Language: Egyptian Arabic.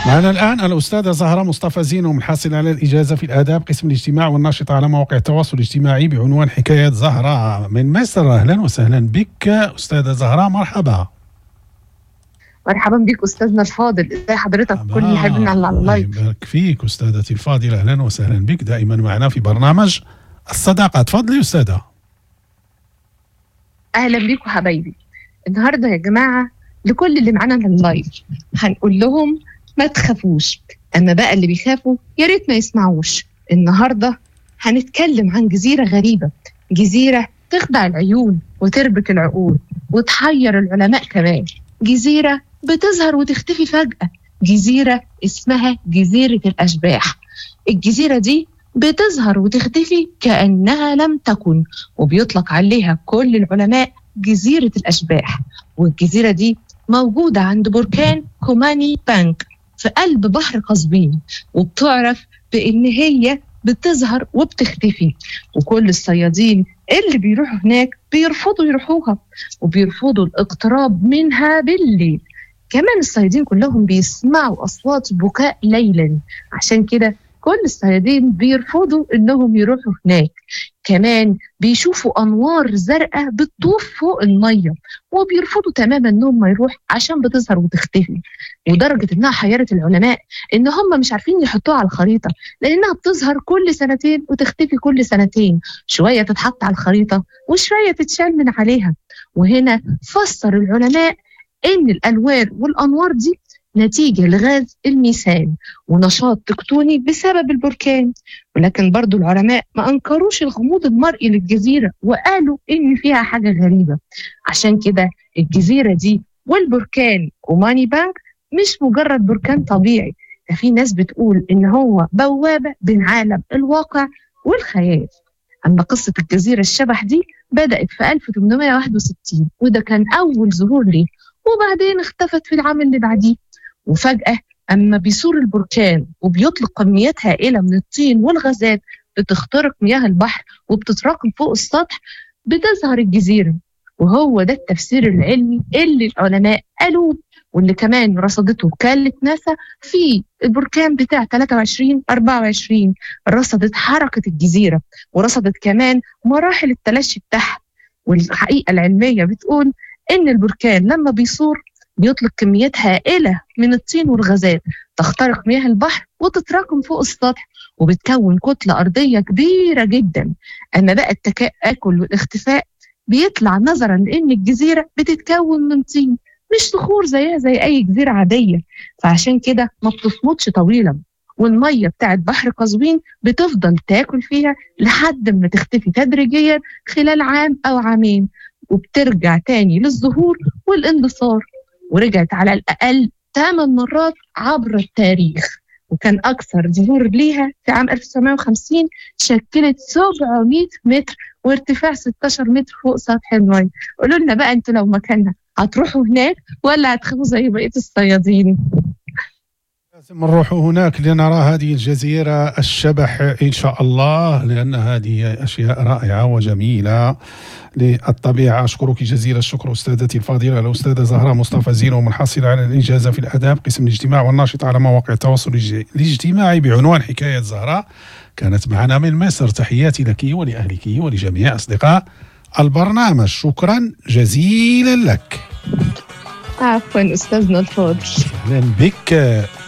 معنا الآن الأستاذة زهرة مصطفى زينو محصل على الإجازة في الآداب قسم الاجتماع والناشطة على مواقع التواصل الاجتماعي بعنوان حكايات زهرة من مصر أهلا وسهلا بك أستاذة زهرة مرحبا مرحبا بك استاذنا الفاضل ازي حضرتك كل اللي حاببنا على اللايف يبارك فيك أستاذتي الفاضلة أهلا وسهلا بك دائما معنا في برنامج الصداقة تفضلي أستاذة اهلا بيكم حبايبي النهارده يا جماعه لكل اللي معانا في اللايف هنقول لهم ما تخافوش اما بقى اللي بيخافوا يا ريت ما يسمعوش النهارده هنتكلم عن جزيره غريبه جزيره تخدع العيون وتربك العقول وتحير العلماء كمان جزيره بتظهر وتختفي فجاه جزيره اسمها جزيره الاشباح الجزيره دي بتظهر وتختفي كانها لم تكن وبيطلق عليها كل العلماء جزيره الاشباح والجزيره دي موجوده عند بركان كوماني بانك في قلب بحر قزوين وبتعرف بان هي بتظهر وبتختفي وكل الصيادين اللي بيروحوا هناك بيرفضوا يروحوها وبيرفضوا الاقتراب منها بالليل كمان الصيادين كلهم بيسمعوا اصوات بكاء ليلا عشان كده كل الصيادين بيرفضوا انهم يروحوا هناك كمان بيشوفوا انوار زرقاء بتطوف فوق الميه وبيرفضوا تماما انهم يروح عشان بتظهر وتختفي ودرجه انها حيرت العلماء ان هم مش عارفين يحطوها على الخريطه لانها بتظهر كل سنتين وتختفي كل سنتين شويه تتحط على الخريطه وشويه تتشال من عليها وهنا فسر العلماء ان الالوان والانوار دي نتيجة لغاز الميثان ونشاط تكتوني بسبب البركان ولكن برضو العلماء ما أنكروش الغموض المرئي للجزيرة وقالوا إن فيها حاجة غريبة عشان كده الجزيرة دي والبركان وماني بانك مش مجرد بركان طبيعي ده في ناس بتقول إن هو بوابة بين عالم الواقع والخيال أما قصة الجزيرة الشبح دي بدأت في 1861 وده كان أول ظهور ليه وبعدين اختفت في العام اللي بعديه وفجأة أما بيثور البركان وبيطلق كميات هائلة من الطين والغازات بتخترق مياه البحر وبتتراكم فوق السطح بتظهر الجزيرة وهو ده التفسير العلمي اللي العلماء قالوه واللي كمان رصدته وكالة ناسا في البركان بتاع 23 24 رصدت حركة الجزيرة ورصدت كمان مراحل التلاشي بتاعها والحقيقة العلمية بتقول إن البركان لما بيثور بيطلق كميات هائلة من الطين والغازات تخترق مياه البحر وتتراكم فوق السطح وبتكون كتلة أرضية كبيرة جدا أما بقى التآكل والاختفاء بيطلع نظرا لأن الجزيرة بتتكون من طين مش صخور زيها زي أي جزيرة عادية فعشان كده ما بتصمدش طويلا والمية بتاعت بحر قزوين بتفضل تاكل فيها لحد ما تختفي تدريجيا خلال عام أو عامين وبترجع تاني للظهور والاندثار ورجعت على الأقل ثمان مرات عبر التاريخ وكان أكثر ظهور ليها في عام 1950 شكلت 700 متر وارتفاع 16 متر فوق سطح الماء قولوا لنا بقى انتوا لو مكانها هتروحوا هناك ولا هتخافوا زي بقية الصيادين لازم نروح هناك لنرى هذه الجزيرة الشبح إن شاء الله لأن هذه أشياء رائعة وجميلة للطبيعة أشكرك جزيل الشكر أستاذتي الفاضلة الأستاذة زهراء مصطفى زينو منحصلة على الإنجازة في الآداب قسم الاجتماع والناشطة على مواقع التواصل الاجتماعي بعنوان حكاية زهراء كانت معنا من مصر تحياتي لك ولأهلك ولجميع أصدقاء البرنامج شكرا جزيلا لك عفوا أستاذنا الفاضل أهلا بك